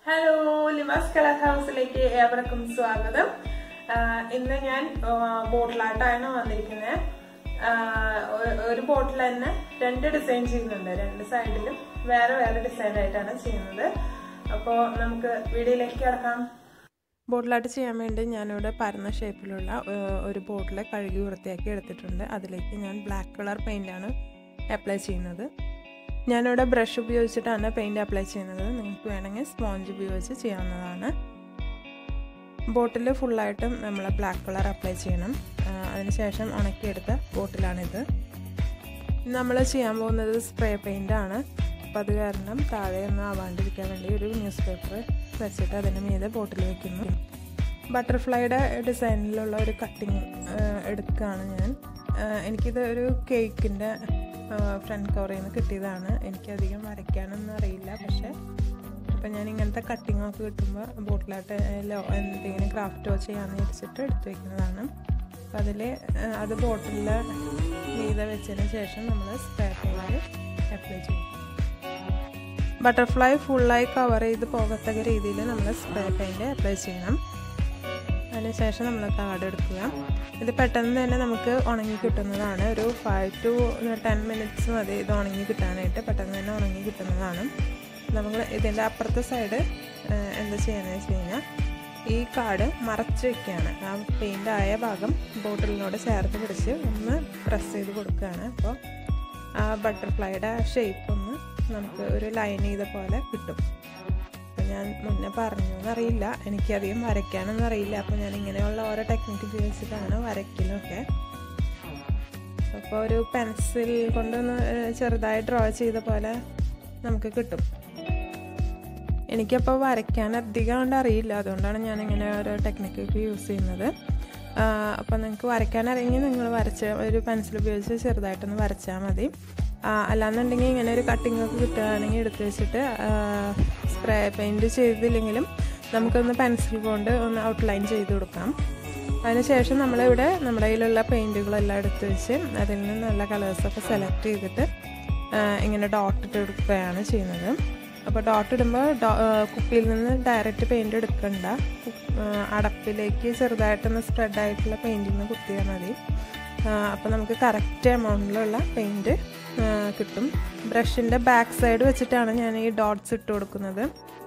Hello ലിമാസ് colour ഹൗസിലേക്ക് ഏവർക്കും സ്വാഗതം ആഹ് ഇന്ന് ഞാൻ ബോട്ടിലായിട്ടാണ് വന്നിരിക്കുന്നത് ഒരു ബോട്ടിൽ തന്നെ രണ്ട് ഡിസൈൻ ചെയ്യുന്നുണ്ട് രണ്ട് സൈഡിലും വേറെ വേറെ ഡിസൈൻ ആയിട്ടാണ് ചെയ്യുന്നത് അപ്പോൾ നമുക്ക് വീഡിയോയിലേക്ക് കിടക്കാം ബോട്ടിലായിട്ട് ചെയ്യാൻ വേണ്ടി ഞാനിവിടെ പരന്ന ഷേപ്പിലുള്ള ഏഹ്, ഒരു ബോട്ടിൽ കഴുകി വൃത്തിയാക്കി എടുത്തിട്ടുണ്ട് അതിലേക്ക് ഞാൻ ബ്ലാക്ക് കളർ പെയിൻ്റാണ് അപ്ലൈ ചെയ്യുന്നത് ഞാനിവിടെ ബ്രഷ് ഉപയോഗിച്ചിട്ടാണ് പെയിൻറ് അപ്ലൈ ചെയ്യുന്നത് നിങ്ങൾക്ക് വേണമെങ്കിൽ സ്പോഞ്ച് ഉപയോഗിച്ച് ചെയ്യാവുന്നതാണ് ബോട്ടിൽ ഫുള്ളായിട്ടും നമ്മൾ ബ്ലാക്ക് കളർ അപ്ലൈ ചെയ്യണം ആ, അതിനുശേഷം ഉണക്കിയെടുത്ത ബോട്ടിലാണിത് നമ്മൾ ചെയ്യാൻ പോകുന്നത് സ്പ്രേ പെയിൻ്റ് ആണ് അപ്പോൾ അത് കാരണം താഴെ ഒന്നും ആവാണ്ടിരിക്കാൻ വേണ്ടി ഒരു ന്യൂസ് പേപ്പർ വെച്ചിട്ട് അതിന് മീതെ ബോട്ടിൽ വെക്കുന്നു ബട്ടർഫ്ലൈയുടെ ഡിസൈനിലുള്ള ഒരു കട്ടിങ് എടുക്കുകയാണ് ഞാൻ ആ, എനിക്കിത് ഒരു കേക്കിൻ്റെ ഫ്രണ്ട് കവറിൽ നിന്ന് കിട്ടിയതാണ് എനിക്കധികം വരയ്ക്കാനൊന്നും അറിയില്ല പക്ഷേ അപ്പം ഞാൻ ഇങ്ങനത്തെ കട്ടിങ് ഒക്കെ കിട്ടുമ്പോൾ ബോട്ടിലായിട്ട് എന്തെങ്കിലും ക്രാഫ്റ്റോ ചെയ്യാമെന്ന് വെച്ചിട്ട് എടുത്തു വയ്ക്കുന്നതാണ് അപ്പം അതിൽ അത് ബോട്ടിലിൽ മീതെ വെച്ചതിന് ശേഷം നമ്മൾ സ്പ്രേ പെയിൻറ്റ് അപ്ലൈ ചെയ്യും ബട്ടർഫ്ലൈ ഫുള്ളായി കവർ ചെയ്ത് പോകത്തക്ക രീതിയിൽ നമ്മൾ സ്പ്രേ പെയിൻറ്റ് അപ്ലൈ ചെയ്യണം അതിനുശേഷം നമ്മൾ കാർഡ് എടുക്കുക ഇത് പെട്ടെന്ന് തന്നെ നമുക്ക് ഉണങ്ങി കിട്ടുന്നതാണ് ഒരു ഫൈവ് ടു ടെൻ മിനിറ്റ്സ് മതി ഇത് ഉണങ്ങി കിട്ടാനായിട്ട് പെട്ടെന്ന് തന്നെ ഉണങ്ങി കിട്ടുന്നതാണ് നമ്മൾ ഇതിൻ്റെ അപ്പുറത്തെ സൈഡ് എന്താ ചെയ്യുന്നത് വെച്ച് കഴിഞ്ഞാൽ ഈ കാർഡ് മറച്ച് വയ്ക്കുകയാണ് ആ പെയിൻ്റ് ആയ ഭാഗം ബോട്ടിലിനോട് ചേർത്ത് പിടിച്ച് ഒന്ന് പ്രസ് ചെയ്ത് കൊടുക്കുകയാണ് അപ്പോൾ ആ ബട്ടർഫ്ലൈയുടെ ഷേപ്പ് ഒന്ന് നമുക്ക് ഒരു ലൈൻ ചെയ്ത പോലെ കിട്ടും അപ്പം ഞാൻ മുന്നേ പറഞ്ഞു എന്നറിയില്ല എനിക്കധികം വരയ്ക്കാനൊന്നും അറിയില്ല അപ്പോൾ ഞാൻ ഇങ്ങനെയുള്ള ഓരോ ടെക്നിക്ക് ഉപയോഗിച്ചിട്ടാണ് വരയ്ക്കലൊക്കെ അപ്പോൾ ഒരു പെൻസിൽ കൊണ്ടൊന്ന് ഏഹ്, ചെറുതായി ഡ്രോ ചെയ്ത പോലെ നമുക്ക് കിട്ടും എനിക്കപ്പോൾ വരയ്ക്കാൻ അധികം കൊണ്ട് അറിയില്ല അതുകൊണ്ടാണ് ഞാൻ ഇങ്ങനെ ഓരോ ടെക്നിക്കൊക്കെ യൂസ് ചെയ്യുന്നത് അപ്പോൾ നിങ്ങൾക്ക് വരയ്ക്കാൻ അറിയെങ്കിൽ നിങ്ങൾ വരച്ച് ഒരു പെൻസിൽ ഉപയോഗിച്ച് ചെറുതായിട്ടൊന്ന് വരച്ചാൽ മതി ആ, അല്ലാന്നുണ്ടെങ്കിൽ ഇങ്ങനെ ഒരു കട്ടിംഗ് ഒക്കെ കിട്ടുകയാണെങ്കിൽ എടുത്ത് വെച്ചിട്ട് സ്പ്രേ പെയിൻറ് ചെയ്തില്ലെങ്കിലും നമുക്കൊന്ന് പെൻസിൽ കൊണ്ട് ഒന്ന് ഔട്ട്ലൈൻ ചെയ്ത് കൊടുക്കാം അതിനുശേഷം നമ്മളിവിടെ നമ്മുടെ കയ്യിലുള്ള പെയിൻറ്റുകളെല്ലാം എടുത്ത് വെച്ച് അതിൽ നിന്ന് നല്ല കളേഴ്സൊക്കെ സെലക്ട് ചെയ്തിട്ട് ആ, ഇങ്ങനെ ഡോട്ട് ഇട്ട് എടുക്കുകയാണ് ചെയ്യുന്നത് അപ്പോൾ ഡോട്ട് ഇടുമ്പോൾ കുപ്പിയിൽ നിന്ന് ഡയറക്റ്റ് പെയിൻറ് എടുക്കണ്ട കു- ആ, അടപ്പിലേക്ക് ചെറുതായിട്ടൊന്ന് സ്പ്രെഡ് ആയിട്ടുള്ള പെയിൻറ്റിങ് കുത്തിയാൽ മതി അപ്പോൾ നമുക്ക് കറക്റ്റ് എമൗണ്ടിലുള്ള പെയിൻറ് കിട്ടും ബ്രഷിൻ്റെ ബാക്ക് സൈഡ് വെച്ചിട്ടാണ് ഞാൻ ഈ ഡോട്ട്സ് ഇട്ട് കൊടുക്കുന്നത്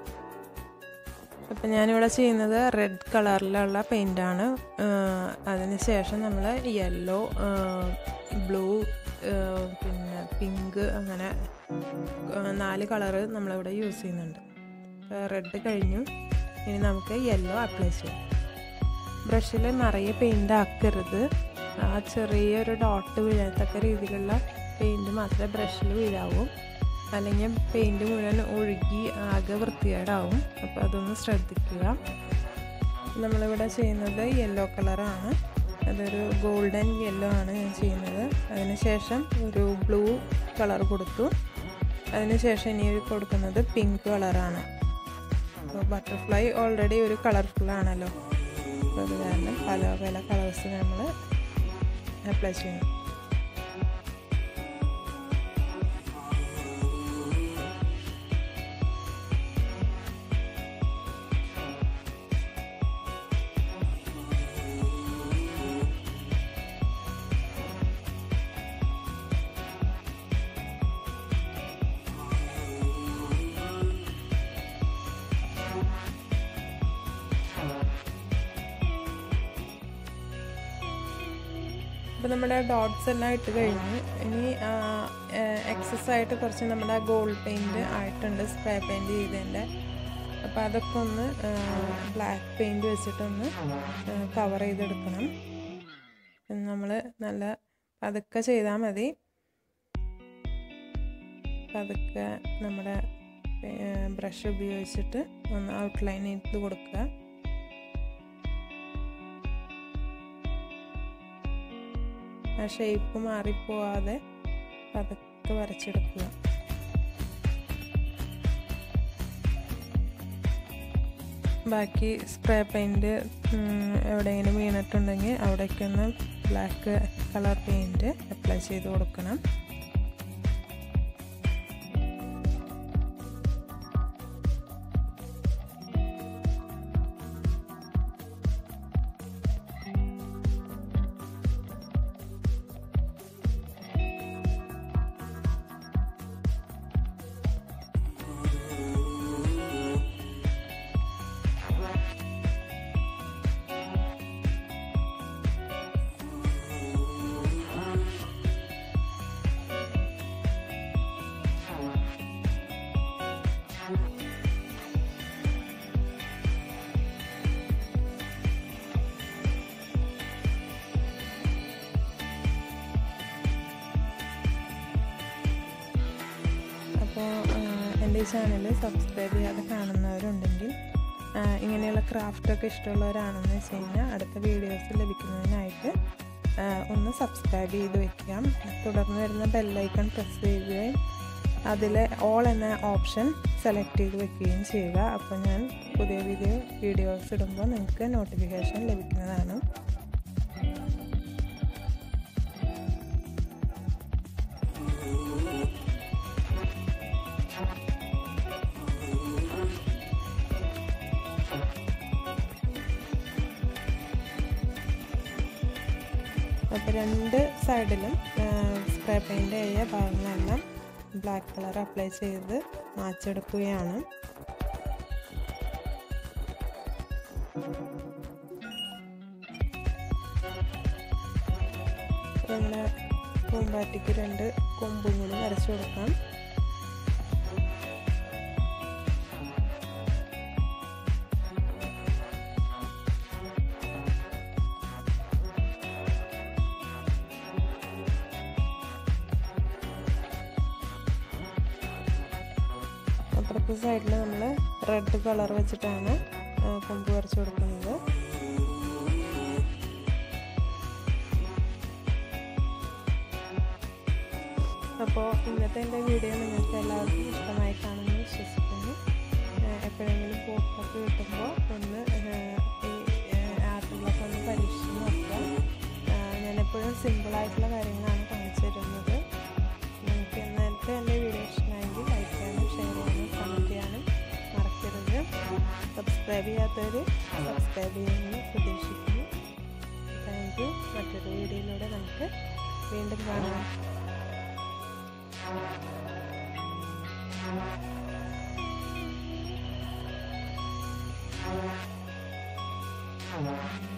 അപ്പം ഞാനിവിടെ ചെയ്യുന്നത് റെഡ് കളറിലുള്ള പെയിൻ്റാണ് അതിന് ശേഷം നമ്മൾ യെല്ലോ ബ്ലൂ പിന്നെ പിങ്ക് അങ്ങനെ ആ, നാല് കളറ് നമ്മളിവിടെ യൂസ് ചെയ്യുന്നുണ്ട് റെഡ് കഴിഞ്ഞു ഇനി നമുക്ക് യെല്ലോ അപ്ലൈ ചെയ്യാം ബ്രഷിൽ നിറയെ പെയിൻ്റ് ആക്കരുത് ആ ചെറിയൊരു ഡോട്ട് വീഴത്തക്ക രീതിയിലുള്ള പെയിൻറ് മാത്രമേ ബ്രഷിൽ വീഴാവൂ അല്ലെങ്കിൽ പെയിൻറ് മുഴുവൻ ഒഴുകി ആകെ വൃത്തികേടാവും അപ്പോൾ അതൊന്ന് ശ്രദ്ധിക്കുക നമ്മളിവിടെ ചെയ്യുന്നത് യെല്ലോ കളറാണ് അതൊരു ഗോൾഡൻ യെല്ലോ ആണ് ഞാൻ ചെയ്യുന്നത് അതിനുശേഷം ഒരു ബ്ലൂ കളർ കൊടുത്തു അതിനുശേഷം ഇനി കൊടുക്കുന്നത് പിങ്ക് കളറാണ് അപ്പോൾ ബട്ടർഫ്ലൈ ഓൾറെഡി ഒരു കളർഫുൾ ആണല്ലോ അപ്പോൾ അത് കാരണം പല പല കളേഴ്സ് നമ്മൾ അപ്ലൈ ചെയ്യണം അപ്പോൾ നമ്മുടെ ഡോട്ട്സ് എല്ലാം ഇട്ട് കഴിഞ്ഞു ഇനി എക്സസ് ആയിട്ട് കുറച്ച് നമ്മുടെ ഗോൾഡ് പെയിൻറ് ആയിട്ടുണ്ട് സ്പ്രേ പെയിൻറ് ചെയ്തതിൻ്റെ അപ്പോൾ അതൊക്കെ ഒന്ന് ബ്ലാക്ക് പെയിൻറ് വെച്ചിട്ടൊന്ന് കവർ ചെയ്തെടുക്കണം നമ്മൾ നല്ല പതുക്കെ ചെയ്താൽ മതി പതുക്കെ നമ്മുടെ ബ്രഷ് ഉപയോഗിച്ചിട്ട് ഒന്ന് ഔട്ട്ലൈൻ ചെയ്ത് കൊടുക്കുക ആ ഷേപ്പ് മാറിപ്പോവാതെ പതുക്കെ വരച്ചെടുക്കുക ബാക്കി സ്പ്രേ പെയിൻറ് എവിടെയെങ്കിലും വീണിട്ടുണ്ടെങ്കിൽ അവിടേക്ക് ഒന്ന് ബ്ലാക്ക് കളർ പെയിൻറ് അപ്ലൈ ചെയ്ത് കൊടുക്കണം എൻ്റെ ഈ ചാനൽ സബ്സ്ക്രൈബ് ചെയ്യാതെ കാണുന്നവരുണ്ടെങ്കിൽ ആ, ഇങ്ങനെയുള്ള ക്രാഫ്റ്റൊക്കെ ഇഷ്ടമുള്ളവരാണെന്ന് വെച്ച് കഴിഞ്ഞാൽ അടുത്ത വീഡിയോസ് ലഭിക്കുന്നതിനായിട്ട് ആ, ഒന്ന് സബ്സ്ക്രൈബ് ചെയ്ത് വെക്കാം തുടർന്ന് വരുന്ന ബെല്ലൈക്കൺ പ്രസ് ചെയ്യുകയും അതിൽ ഓൾ എന്ന ഓപ്ഷൻ സെലക്ട് ചെയ്ത് വെക്കുകയും ചെയ്യുക അപ്പോൾ ഞാൻ പുതിയ വീഡിയോ വീഡിയോസ് ഇടുമ്പോൾ നിങ്ങൾക്ക് നോട്ടിഫിക്കേഷൻ ലഭിക്കുന്നതാണ് അപ്പോൾ രണ്ട് സൈഡിലും സ്പ്രേ പെയിൻ്റ് ചെയ്ത ഭാഗങ്ങളെല്ലാം ബ്ലാക്ക് കളർ അപ്ലൈ ചെയ്ത് മാച്ചെടുക്കുകയാണ് നമ്മുടെ പൂമ്പാറ്റിക്ക് രണ്ട് കൊമ്പും കൂടി വരച്ചു കൊടുക്കാം അപ്പുറത്തെ സൈഡിൽ നമ്മൾ റെഡ് കളർ വെച്ചിട്ടാണ് ആ, കൊമ്പ് വരച്ചു കൊടുക്കുന്നത് അപ്പോൾ ഇന്നത്തെ എൻ്റെ വീഡിയോ നിങ്ങൾക്ക് എല്ലാവർക്കും ഇഷ്ടമായി കാണുമെന്ന് വിശ്വസിക്കുന്നു ആ, എപ്പോഴെങ്കിലും പോക്കൊക്കെ കിട്ടുമ്പോൾ ഒന്ന് ആ, ഈ ആർട്ടുകളൊക്കെ ഒന്ന് പരീക്ഷിച്ച് നോക്കുക ആ, ഞാനെപ്പോഴും സിമ്പിളായിട്ടുള്ള കാര്യങ്ങളാണ് കാണിച്ചു തരുന്നത് നിങ്ങൾക്ക് ഇന്നത്തെ എൻ്റെ വീഡിയോ ഇഷ്ടമായെങ്കിൽ ലൈക്ക് ചെയ്യാനും ഷെയർ ചെയ്യാനും കമൻറ്റ് ചെയ്യാനും മറക്കരുത് സബ്സ്ക്രൈബ് ചെയ്യാത്തവർ സബ്സ്ക്രൈബ് ചെയ്യുമെന്ന് പ്രതീക്ഷിക്കുന്നു താങ്ക് യു മറ്റൊരു വീഡിയോയിലൂടെ നമുക്ക് വീണ്ടും കാണാം Thank you.